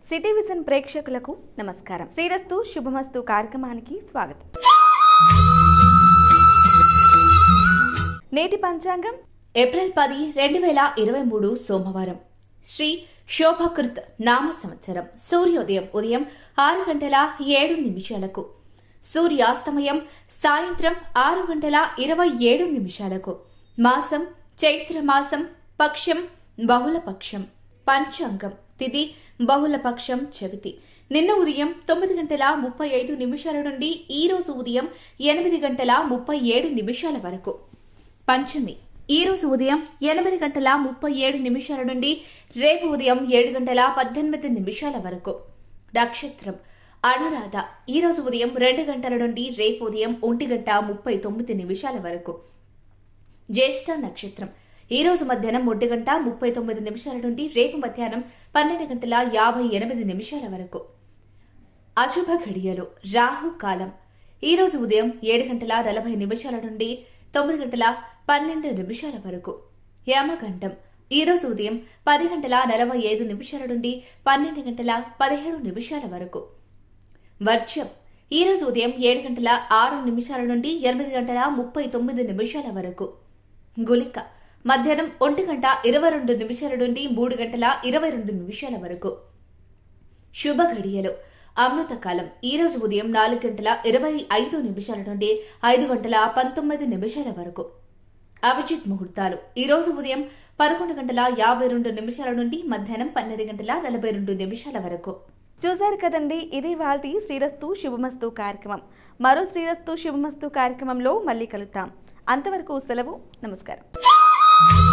city vision ప్రేక్షకులకు నమస్కారం శ్రీరస్తు శుభమస్తు కార్యక్రమానికి స్వాగతం నేటి పంచాంగం ఏప్రిల్ పది రెండు వేల ఇరవై మూడు సోమవారం శ్రీ శోభకృత్ నామ సంవత్సరం సూర్యోదయం ఉదయం ఆరు గంటల ఏడు నిమిషాలకు సూర్యాస్తమయం సాయంత్రం ఆరు గంటల ఇరవై ఏడు నిమిషాలకు మాసం చైత్ర మాసం పక్షం బహుళపక్షం పంచాంగం తిథి బహుళపక్షం చవితి నిన్న ఉదయం తొమ్మిది గంటల ముప్పై ఐదు నిమిషాల నుండి ఈ రోజు ఉదయం ఎనిమిది గంటల ముప్పై ఏడు నిమిషాల వరకు పంచమి ఈ రోజు ఉదయం ఎనిమిది గంటల ముప్పై ఏడు నిమిషాల నుండి రేపు ఉదయం ఏడు గంటల పద్దెనిమిది నిమిషాల వరకు నక్షత్రం అనురాధ ఈ రోజు ఉదయం రెండు గంటల నుండి రేపు ఉదయం ఒంటి గంట ముప్పై తొమ్మిది నిమిషాల వరకు జ్యేష్ఠ నక్షత్రం ఈ రోజు మధ్యాహ్నం ఒంటి గంట ముప్పై తొమ్మిది నిమిషాల నుండి రేపు మధ్యాహ్నం పన్నెండు గంటల యాభై ఎనిమిది నిమిషాల వరకు అశుభ ఘడియలు రాహు కాలం ఈ రోజు ఉదయం ఏడు గంటల నలభై నిమిషాల నుండి తొమ్మిది గంటల పన్నెండు నిమిషాల వరకు యమగండం ఈ రోజు ఉదయం పది గంటల నలభై ఐదు నిమిషాల నుండి పన్నెండు గంటల పదిహేడు నిమిషాల వరకు వర్షం ఈ రోజు ఉదయం ఏడు గంటల ఆరు నిమిషాల నుండి ఎనిమిది గంటల ముప్పై తొమ్మిది నిమిషాల వరకు గులిక మధ్యాహ్నం ఒంటి గంట ఇరవై రెండు నిమిషాల నుండి మూడు గంటల ఇరవై రెండు నిమిషాల వరకు శుభ ఘడియలు అమృతకాలం ఈ రోజు ఉదయం నాలుగు గంటల ఇరవై ఐదు నిమిషాల నుండి ఐదు గంటల పంతొమ్మిది నిమిషాల వరకు అభిజిత్ ముహూర్తాలు ఈ రోజు ఉదయం పదకొండు గంటల యాభై రెండు నిమిషాల నుండి మధ్యాహ్నం పన్నెండు గంటల నలభై రెండు నిమిషాల వరకు చూశారు కదండి ఇది వాళ్ళ శ్రీరస్తు శుభమస్తు కార్యక్రమం మరో శ్రీరస్తు శుభమస్తు కార్యక్రమంలో మళ్ళీ కలుద్దాం అంతవరకు సెలవు నమస్కారం